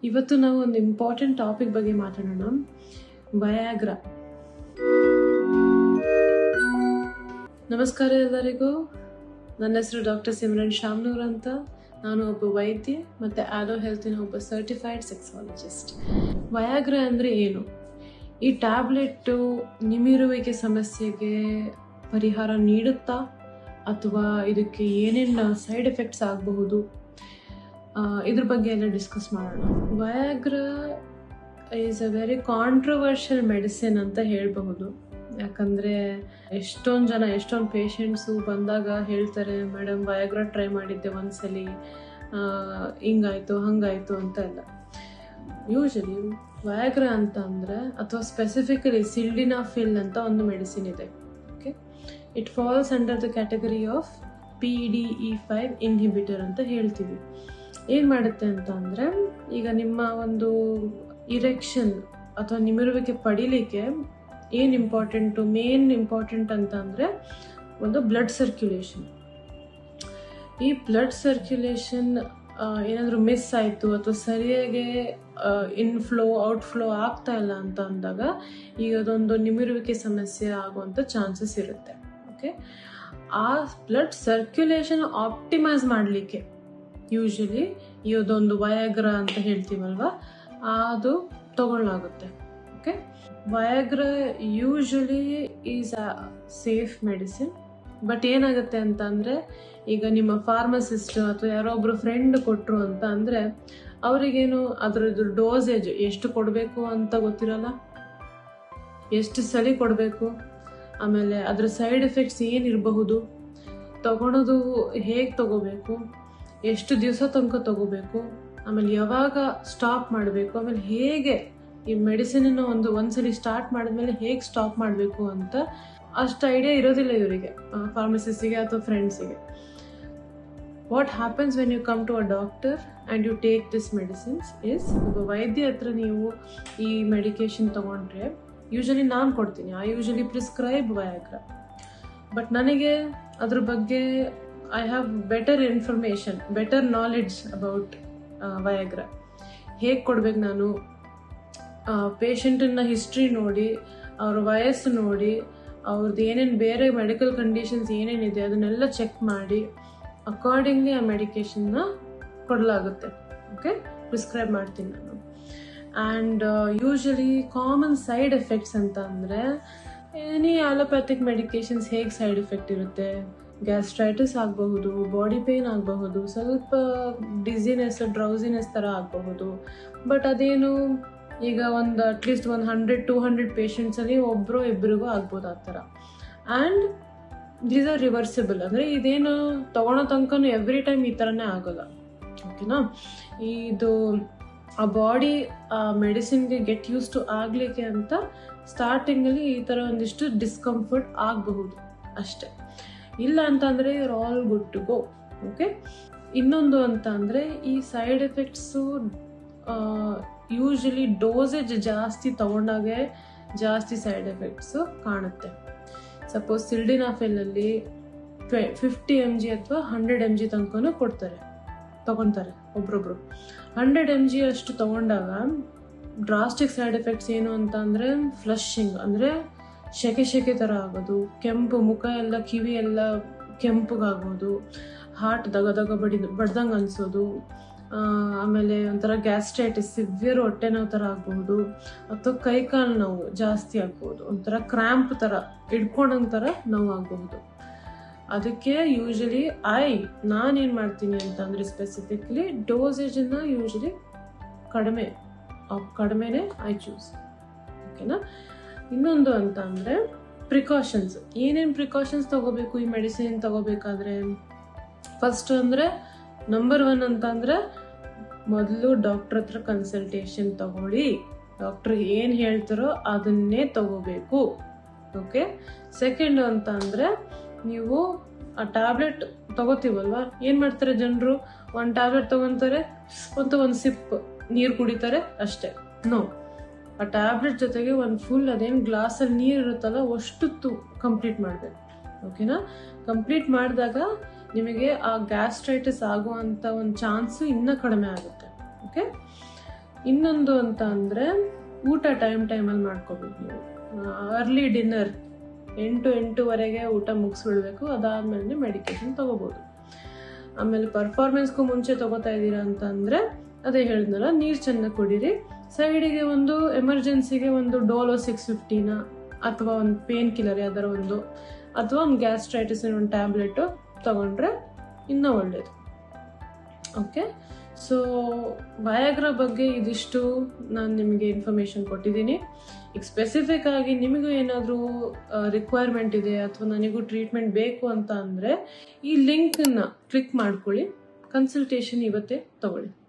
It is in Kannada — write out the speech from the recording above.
ಇವತ್ತು ನಾವು ಒಂದು ಇಂಪಾರ್ಟೆಂಟ್ ಟಾಪಿಕ್ ಬಗ್ಗೆ ಮಾತಾಡೋಣ ವಯಾಗ್ರ ನಮಸ್ಕಾರ ಎಲ್ಲರಿಗೂ ನನ್ನ ಹೆಸರು ಡಾಕ್ಟರ್ ಸಿಮ್ರನ್ ಶಾಮ್ನೂರ್ ಅಂತ ನಾನು ಒಬ್ಬ ವೈದ್ಯೆ ಮತ್ತು ಆಲೋ ಹೆಲ್ತಿನ ಒಬ್ಬ ಸರ್ಟಿಫೈಡ್ ಸೆಕ್ಸಾಲಜಿಸ್ಟ್ ವಯಾಗ್ರ ಅಂದರೆ ಏನು ಈ ಟ್ಯಾಬ್ಲೆಟ್ಟು ನಿಮಿರುವಿಕೆ ಸಮಸ್ಯೆಗೆ ಪರಿಹಾರ ನೀಡುತ್ತಾ ಅಥವಾ ಇದಕ್ಕೆ ಏನೇನು ಸೈಡ್ ಎಫೆಕ್ಟ್ಸ್ ಆಗಬಹುದು ಇದ್ರ ಬಗ್ಗೆ ಎಲ್ಲ ಡಿಸ್ಕಸ್ ಮಾಡೋಣ Viagra is a very controversial medicine ಅಂತ ಹೇಳಬಹುದು ಯಾಕಂದರೆ ಎಷ್ಟೊಂದು ಜನ ಎಷ್ಟೊಂದು ಪೇಷಂಟ್ಸು ಬಂದಾಗ ಹೇಳ್ತಾರೆ ಮೇಡಮ್ ವಯಾಗ್ರ ಟ್ರೈ ಮಾಡಿದ್ದೆ ಒಂದ್ಸಲಿ ಹಿಂಗಾಯ್ತು ಹಂಗಾಯ್ತು ಅಂತ ಎಲ್ಲ ಯೂಶಲಿ ವಯಾಗ್ರ ಅಂತ ಅಂದರೆ ಅಥವಾ ಸ್ಪೆಸಿಫಿಕಲಿ ಸಿಲ್ಡಿನಾಫಿಲ್ ಅಂತ ಒಂದು ಮೆಡಿಸಿನ್ ಇದೆ okay it falls under the category of P D E five inhibitor ಅಂತ ಹೇಳ್ತೀವಿ ಏನು ಮಾಡುತ್ತೆ ಅಂತ ಅಂದರೆ ಈಗ ನಿಮ್ಮ ಒಂದು ಇರೆಕ್ಷನ್ ಅಥವಾ ನಿಮಿರುವಿಕೆ ಪಡಿಲಿಕ್ಕೆ ಏನು ಇಂಪಾರ್ಟೆಂಟು ಮೇನ್ ಇಂಪಾರ್ಟೆಂಟ್ ಅಂತ ಅಂದರೆ ಒಂದು ಬ್ಲಡ್ ಸರ್ಕ್ಯುಲೇಷನ್ ಈ ಬ್ಲಡ್ ಸರ್ಕ್ಯುಲೇಷನ್ ಏನಾದರೂ ಮಿಸ್ ಆಯಿತು ಅಥವಾ ಸರಿಯಾಗಿ ಇನ್ಫ್ಲೋ ಔಟ್ಫ್ಲೋ ಆಗ್ತಾ ಇಲ್ಲ ಅಂತ ಅಂದಾಗ ಈಗ ಅದೊಂದು ನಿಮಿರುವಿಕೆ ಸಮಸ್ಯೆ ಆಗುವಂಥ ಚಾನ್ಸಸ್ ಇರುತ್ತೆ ಓಕೆ ಆ ಬ್ಲಡ್ ಸರ್ಕ್ಯುಲೇಷನ್ ಆಪ್ಟಿಮೈಸ್ ಮಾಡಲಿಕ್ಕೆ ಯೂಶಲಿ ಇದೊಂದು ವಯಾಗ್ರ ಅಂತ ಹೇಳ್ತೀವಲ್ವ ಅದು ತಗೊಳ್ಳಾಗುತ್ತೆ okay Viagra usually is a safe medicine but ಏನಾಗುತ್ತೆ ಅಂತ ಅಂದರೆ ಈಗ ನಿಮ್ಮ ಫಾರ್ಮಸಿಸ್ಟ್ ಅಥವಾ ಯಾರೋ ಒಬ್ರು ಫ್ರೆಂಡ್ ಕೊಟ್ಟರು ಅಂತ ಅಂದರೆ ಅವರಿಗೇನು ಅದರದ್ದು ಡೋಸೇಜ್ ಎಷ್ಟು ಕೊಡಬೇಕು ಅಂತ ಗೊತ್ತಿರಲ್ಲ ಎಷ್ಟು ಸಲ ಕೊಡಬೇಕು ಆಮೇಲೆ ಅದರ ಸೈಡ್ ಎಫೆಕ್ಟ್ಸ್ ಏನಿರಬಹುದು ತಗೊಳೋದು ಹೇಗೆ ತಗೋಬೇಕು ಎಷ್ಟು ದಿವಸ ತನಕ ತಗೋಬೇಕು ಆಮೇಲೆ ಯಾವಾಗ ಸ್ಟಾಪ್ ಮಾಡಬೇಕು ಆಮೇಲೆ ಹೇಗೆ ಈ ಮೆಡಿಸಿನನ್ನು ಒಂದು ಒಂದ್ಸಲಿ ಸ್ಟಾರ್ಟ್ ಮಾಡಿದ್ಮೇಲೆ ಹೇಗೆ ಸ್ಟಾಪ್ ಮಾಡಬೇಕು ಅಂತ ಅಷ್ಟು ಐಡಿಯಾ ಇರೋದಿಲ್ಲ ಇವರಿಗೆ ಫಾರ್ಮಸಿಸ್ಟಿಗೆ ಅಥವಾ ಫ್ರೆಂಡ್ಸಿಗೆ what happens when you come to a doctor and you take this medicines is ಒಬ್ಬ ವೈದ್ಯ ಹತ್ರ ನೀವು ಈ ಮೆಡಿಕೇಶನ್ ತೊಗೊಂಡ್ರೆ ಯೂಶಲಿ ನಾನು ಕೊಡ್ತೀನಿ I usually prescribe Viagra but ನನಗೆ ಅದ್ರ ಬಗ್ಗೆ I have better information better knowledge about Viagra ಹೇಗೆ ಕೊಡ್ಬೇಕು ನಾನು ಪೇಷಂಟನ್ನ ಹಿಸ್ಟ್ರಿ ನೋಡಿ ಅವ್ರ ವಯಸ್ಸು ನೋಡಿ ಅವ್ರದ್ದು ಏನೇನು ಬೇರೆ ಮೆಡಿಕಲ್ ಕಂಡೀಷನ್ಸ್ ಏನೇನಿದೆ ಅದನ್ನೆಲ್ಲ ಚೆಕ್ ಮಾಡಿ ಅಕಾರ್ಡಿಂಗ್ಲಿ ಆ ಮೆಡಿಕೇಶನ್ನ ಕೊಡಲಾಗುತ್ತೆ ಓಕೆ ಪ್ರಿಸ್ಕ್ರೈಬ್ ಮಾಡ್ತೀನಿ ನಾನು and usually common side effects ಅಂತ ಅಂದರೆ ಎನಿ ಆಲೋಪ್ಯಾಥಿಕ್ ಮೆಡಿಕೇಶನ್ಸ್ ಹೇಗೆ ಸೈಡ್ ಎಫೆಕ್ಟ್ ಇರುತ್ತೆ ಗ್ಯಾಸ್ಟ್ರೈಟಿಸ್ ಆಗಬಹುದು ಬಾಡಿ ಪೇನ್ ಆಗಬಹುದು ಸ್ವಲ್ಪ ಡಿಸಿನೆಸ್ ಡ್ರೌಸಿನೆಸ್ ಥರ ಆಗಬಹುದು ಬಟ್ ಅದೇನು ಈಗ ಒಂದು ಅಟ್ಲೀಸ್ಟ್ ಒಂದು ಹಂಡ್ರೆಡ್ ಟೂ ಹಂಡ್ರೆಡ್ ಪೇಷಂಟ್ಸಲ್ಲಿ ಒಬ್ಬರು ಇಬ್ಬರಿಗೂ ಆಗ್ಬೋದು ಆ ಥರ ಆ್ಯಂಡ್ ದೀಸ್ ಆರ್ ರಿವರ್ಸಿಬಲ್ ಅಂದರೆ ಇದೇನು ತೊಗೊಳೋ ತನಕನೂ ಎವ್ರಿ ಟೈಮ್ ಈ ಥರನೇ ಆಗೋಲ್ಲ ಓಕೆನಾ ಇದು ಆ ಬಾಡಿ ಆ ಮೆಡಿಸಿನ್ಗೆ ಗೆಟ್ ಯೂಸ್ ಟು ಆಗಲಿಕ್ಕೆ ಅಂತ ಸ್ಟಾರ್ಟಿಂಗಲ್ಲಿ ಈ ಥರ ಒಂದಿಷ್ಟು ಡಿಸ್ಕಂಫರ್ಟ್ ಆಗಬಹುದು ಅಷ್ಟೆ ಇಲ್ಲ ಅಂತಂದರೆ you're all good to go okay ಇನ್ನೊಂದು ಅಂತ ಅಂದರೆ ಈ ಸೈಡ್ ಎಫೆಕ್ಟ್ಸು ಯೂಶಲಿ ಡೋಸೇಜ್ ಜಾಸ್ತಿ ತಗೊಂಡಾಗೆ ಜಾಸ್ತಿ ಸೈಡ್ ಎಫೆಕ್ಟ್ಸು ಕಾಣುತ್ತೆ ಸಪೋಸ್ ಸಿಲ್ಡಿನಾಫೆಲಲ್ಲಿ ಟ್ವೆ ಫಿಫ್ಟಿ ಎಮ್ ಜಿ ಅಥವಾ ಹಂಡ್ರೆಡ್ ಎಮ್ ಜಿ ತನಕನೂ ಕೊಡ್ತಾರೆ ತಗೊತಾರೆ ಒಬ್ರೊಬ್ರು ಹಂಡ್ರೆಡ್ ಎಮ್ ಜಿ ಅಷ್ಟು ತಗೊಂಡಾಗ ಡ್ರಾಸ್ಟಿಕ್ ಸೈಡ್ ಎಫೆಕ್ಟ್ಸ್ ಏನು ಅಂತ ಅಂದರೆ ಫ್ಲಶಿಂಗ್ ಅಂದರೆ ಶೆಕೆ ಶೆಕೆ ಥರ ಆಗೋದು ಕೆಂಪು ಮುಖ ಎಲ್ಲ ಕಿವಿ ಎಲ್ಲ ಕೆಂಪಗಾಗೋದು ಹಾರ್ಟ್ ದಗ ದಗ ಬಡಿ ಬಡ್ದಂಗೆ ಅನಿಸೋದು ಆಮೇಲೆ ಒಂಥರ ಗ್ಯಾಸ್ಟ್ರೈಟಿಸ್ ಸಿವಿಯರ್ ಹೊಟ್ಟೆ ನೋವು ಥರ ಆಗ್ಬೋದು ಅಥವಾ ಕೈಕಾಲು ನೋವು ಜಾಸ್ತಿ ಆಗ್ಬೋದು ಒಂಥರ ಕ್ರ್ಯಾಂಪ್ ಥರ ಹಿಡ್ಕೊಂಡಂಗೆ ಥರ ನೋವು ಆಗಬಹುದು ಅದಕ್ಕೆ ಯೂಶಲಿ ಐ ನಾನೇನು ಮಾಡ್ತೀನಿ ಅಂತಂದರೆ ಸ್ಪೆಸಿಫಿಕ್ಲಿ ಡೋಸೇಜನ್ನು ಯೂಶಲಿ ಕಡಿಮೆ ಕಡಿಮೆನೇ ಐ ಚೂಸ್ ಓಕೆನಾ ಇನ್ನೊಂದು ಅಂತ ಅಂದರೆ ಪ್ರಿಕಾಷನ್ಸ್ ಏನೇನು ಪ್ರಿಕಾಷನ್ಸ್ ತಗೋಬೇಕು ಈ ಮೆಡಿಸಿನ್ ತಗೋಬೇಕಾದ್ರೆ ಫಸ್ಟ್ ಅಂದರೆ ನಂಬರ್ ಒನ್ ಅಂತ ಅಂದರೆ ಮೊದಲು ಡಾಕ್ಟ್ರ್ ಹತ್ರ ಕನ್ಸಲ್ಟೇಷನ್ ತಗೊಳ್ಳಿ ಡಾಕ್ಟ್ರ್ ಏನು ಹೇಳ್ತಾರೋ ಅದನ್ನೇ ತಗೋಬೇಕು ಓಕೆ ಸೆಕೆಂಡ್ ಅಂತ ಅಂದರೆ ನೀವು ಆ ಟ್ಯಾಬ್ಲೆಟ್ ತಗೋತೀವಲ್ವ ಏನು ಮಾಡ್ತಾರೆ ಜನರು ಒಂದು ಟ್ಯಾಬ್ಲೆಟ್ ತಗೊತಾರೆ ಮತ್ತು ಒಂದು ಸಿಪ್ ನೀರು ಕುಡಿತಾರೆ ಅಷ್ಟೇ ನೋ ಆ ಟ್ಯಾಬ್ಲೆಟ್ ಜೊತೆಗೆ ಒಂದು ಫುಲ್ ಅದೇನು ಗ್ಲಾಸಲ್ಲಿ ನೀರು ಇರುತ್ತಲ್ಲ ಅಷ್ಟು ಕಂಪ್ಲೀಟ್ ಮಾಡಬೇಕು ಓಕೆನಾ ಕಂಪ್ಲೀಟ್ ಮಾಡಿದಾಗ ನಿಮಗೆ ಆ ಗ್ಯಾಸ್ಟ್ರೈಟಿಸ್ ಆಗುವಂಥ ಒಂದು ಚಾನ್ಸು ಇನ್ನೂ ಕಡಿಮೆ ಆಗುತ್ತೆ ಓಕೆ ಇನ್ನೊಂದು ಅಂತ ಅಂದರೆ ಊಟ ಟೈಮ್ ಟೈಮಲ್ಲಿ ಮಾಡ್ಕೋಬೇಕು ನೀವು ಅರ್ಲಿ ಡಿನ್ನರ್ ಎಂಟು ಎಂಟುವರೆಗೆ ಊಟ ಮುಗಿಸ್ಬಿಡ್ಬೇಕು ಅದಾದಮೇಲೆ ಮೆಡಿಕೇಶನ್ ತೊಗೋಬೋದು ಆಮೇಲೆ ಪರ್ಫಾರ್ಮೆನ್ಸ್ಗೂ ಮುಂಚೆ ತಗೋತಾ ಇದ್ದೀರಾ ಅಂತ ಅಂದರೆ ಅದೇ ಹೇಳಿದ್ನಲ್ಲ ನೀರು ಚೆನ್ನಾಗಿ ಕುಡೀರಿ ಸೈಡಿಗೆ ಒಂದು ಎಮರ್ಜೆನ್ಸಿಗೆ ಒಂದು ಡೋಲೋ ಸಿಕ್ಸ್ ಫಿಫ್ಟಿನ ಅಥವಾ ಒಂದು ಪೇನ್ ಕಿಲ್ಲರ್ ಯಾವ್ದಾರ ಒಂದು ಅಥವಾ ಒಂದು ಗ್ಯಾಸ್ಟ್ರೈಟಿಸಿನ ಒಂದು ಟ್ಯಾಬ್ಲೆಟು ತಗೊಂಡ್ರೆ ಇನ್ನೂ ಒಳ್ಳೆಯದು ಓಕೆ ಸೊ ವಯಾಗ್ರ ಬಗ್ಗೆ ಇದಿಷ್ಟು ನಾನು ನಿಮಗೆ ಇನ್ಫಾರ್ಮೇಷನ್ ಕೊಟ್ಟಿದ್ದೀನಿ ಈಗ ಸ್ಪೆಸಿಫಿಕ್ ಆಗಿ ನಿಮಗೂ ಏನಾದರೂ ರಿಕ್ವೈರ್ಮೆಂಟ್ ಇದೆ ಅಥವಾ ನನಗೂ ಟ್ರೀಟ್ಮೆಂಟ್ ಬೇಕು ಅಂತ ಅಂದರೆ ಈ ಲಿಂಕನ್ನು ಕ್ಲಿಕ್ ಮಾಡ್ಕೊಳ್ಳಿ ಕನ್ಸಲ್ಟೇಷನ್ ಇವತ್ತೇ ತಗೊಳ್ಳಿ